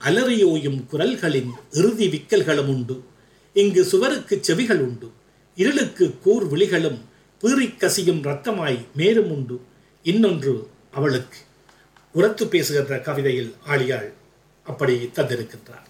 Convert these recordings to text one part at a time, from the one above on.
அலறியோயும் குரல்களின் இறுதி விக்கல்களும் உண்டு இங்கு சுவருக்கு செவிகள் உண்டு இருளுக்கு கூர் விழிகளும் பீறிக் கசியும் ரத்தமாய் மேலும் உண்டு இன்னொன்று அவளுக்கு உரத்து பேசுகின்ற கவிதையில் ஆழியாள் அப்படி தந்திருக்கின்றார்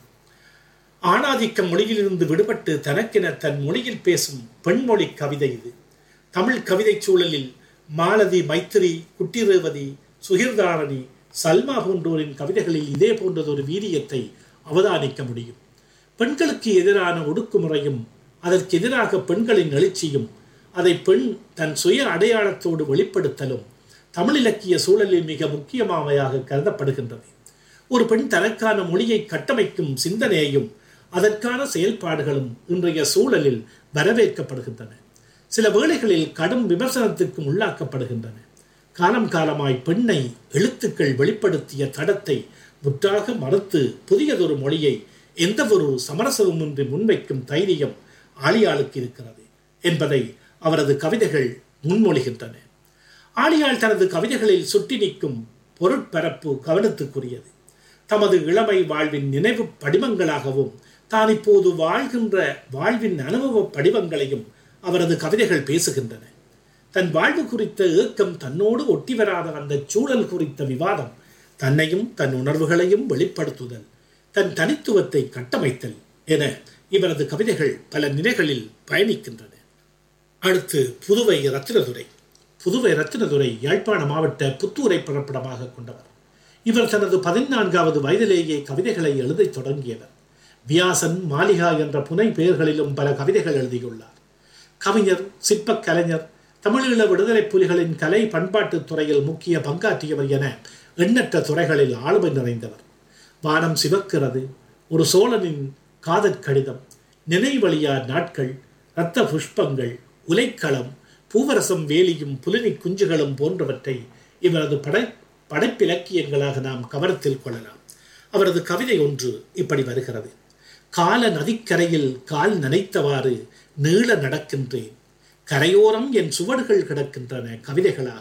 ஆணாதிக்க மொழியிலிருந்து விடுபட்டு தனக்கென தன் மொழியில் பேசும் பெண்மொழி கவிதை இது தமிழ் கவிதை சூழலில் மாலதி மைத்திரி குட்டிரேவதி சுகிர்தாரணி சல்மா போன்றோரின் கவிதைகளில் இதே போன்றதொரு வீரியத்தை அவதானிக்க முடியும் பெண்களுக்கு எதிரான ஒடுக்குமுறையும் அதற்கு எதிராக பெண்களின் எழுச்சியும் அதை பெண் தன் சுய அடையாளத்தோடு வெளிப்படுத்தலும் தமிழ் இலக்கிய சூழலில் மிக முக்கியமானவையாக கருதப்படுகின்றது ஒரு பெண் தனக்கான மொழியை கட்டமைக்கும் சிந்தனையையும் அதற்கான செயல்பாடுகளும் இன்றைய சூழலில் வரவேற்கப்படுகின்றன சில வேளைகளில் கடும் விமர்சனத்துக்கும் உள்ளாக்கப்படுகின்றன காலம் காலமாய் பெண்ணை எழுத்துக்கள் வெளிப்படுத்திய தடத்தை முற்றாக மறுத்து புதியதொரு மொழியை எந்த ஒரு சமரசமுமின்றி முன்வைக்கும் தைரியம் ஆழியாளுக்கு இருக்கிறது என்பதை அவரது கவிதைகள் முன்மொழிகின்றன ஆழியாள் தனது கவிதைகளில் சுட்டி நிற்கும் பொருட்பரப்பு கவனத்துக்குரியது தமது இளமை வாழ்வின் நினைவு படிமங்களாகவும் தான் இப்போது வாழ்கின்ற வாழ்வின் அனுபவ படிவங்களையும் அவரது கவிதைகள் பேசுகின்றன தன் வாழ்வு குறித்த ஏக்கம் தன்னோடு ஒட்டி வராத அந்த சூழல் குறித்த விவாதம் தன்னையும் தன் உணர்வுகளையும் வெளிப்படுத்துதல் தன் தனித்துவத்தை கட்டமைத்தல் என இவரது கவிதைகள் பல நிலைகளில் பயணிக்கின்றன அடுத்து புதுவை ரத்தினதுரை புதுவை ரத்தினதுரை யாழ்ப்பாண மாவட்ட புத்தூரை பிறப்பிடமாக கொண்டவர் இவர் தனது பதினான்காவது வயதிலேயே கவிதைகளை எழுதத் தொடங்கியவர் வியாசன் மாளிகா என்ற புனை பெயர்களிலும் பல கவிதைகள் எழுதியுள்ளார் கவிஞர் சிற்பக் கலைஞர் தமிழீழ விடுதலை புலிகளின் கலை பண்பாட்டுத் துறையில் முக்கிய பங்காற்றியவர் என எண்ணற்ற துறைகளில் ஆளுமை நிறைந்தவர் வானம் சிவக்கிறது ஒரு சோழனின் காதற் கடிதம் நினைவழியார் நாட்கள் இரத்த புஷ்பங்கள் உலைக்களம் பூவரசம் வேலியும் புலினி குஞ்சுகளும் போன்றவற்றை இவரது படை படைப்பிலக்கியங்களாக நாம் கவனத்தில் கொள்ளலாம் அவரது கவிதை ஒன்று இப்படி வருகிறது கால நதிக்கரையில் கால் நனைத்தவாறு நீள நடக்கின்றேன் கரையோரம் என் சுவடுகள் கிடக்கின்றன கவிதைகளாக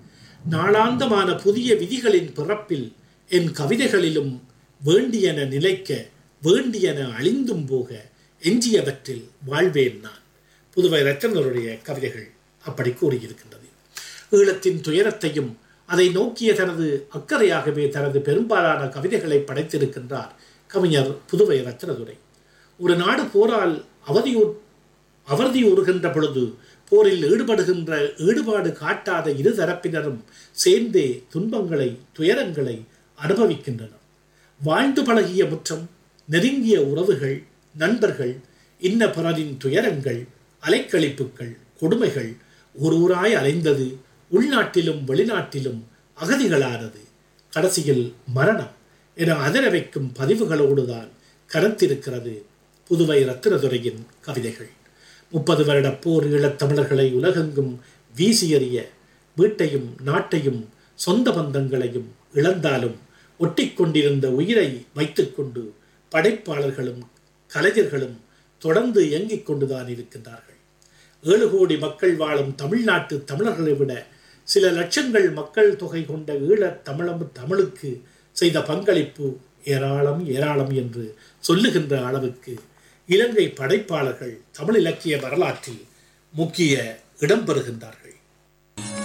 நாளாந்தமான புதிய விதிகளின் பிறப்பில் என் கவிதைகளிலும் வேண்டியன நிலைக்க வேண்டியன அழிந்தும் போக எஞ்சியவற்றில் வாழ்வேன் நான் புதுவை ரத்தனருடைய கவிதைகள் அப்படி கூறியிருக்கின்றது ஈழத்தின் துயரத்தையும் அதை நோக்கிய தனது அக்கறையாகவே தனது பெரும்பாலான கவிதைகளை படைத்திருக்கின்றார் கவிஞர் புதுவை ரத்னதுரை ஒரு நாடு போரால் அவதியூர் அவதியுறுகின்ற பொழுது போரில் ஈடுபடுகின்ற ஈடுபாடு காட்டாத இரு தரப்பினரும் சேர்ந்தே துன்பங்களை துயரங்களை அனுபவிக்கின்றனர் வாழ்ந்து பழகிய முற்றம் நெருங்கிய உறவுகள் நண்பர்கள் இன்ன பிறரின் துயரங்கள் அலைக்கழிப்புகள் கொடுமைகள் ஒரு ஊராய் அலைந்தது உள்நாட்டிலும் வெளிநாட்டிலும் அகதிகளானது கடைசியில் மரணம் என அதிர வைக்கும் பதிவுகளோடுதான் கரத்திருக்கிறது புதுவை ரத்தினதுரையின் கவிதைகள் முப்பது வருட போர் ஈழத்தமிழர்களை உலகெங்கும் வீசி எறிய வீட்டையும் நாட்டையும் சொந்த பந்தங்களையும் இழந்தாலும் ஒட்டிக்கொண்டிருந்த உயிரை வைத்துக்கொண்டு படைப்பாளர்களும் கலைஞர்களும் தொடர்ந்து இயங்கிக் கொண்டுதான் இருக்கின்றார்கள் ஏழு கோடி மக்கள் வாழும் தமிழ்நாட்டு தமிழர்களை விட சில லட்சங்கள் மக்கள் தொகை கொண்ட ஈழத் தமிழம் தமிழுக்கு செய்த பங்களிப்பு ஏராளம் ஏராளம் என்று சொல்லுகின்ற அளவுக்கு இலங்கை படைப்பாளர்கள் தமிழ் இலக்கிய வரலாற்றில் முக்கிய இடம் பெறுகின்றார்கள்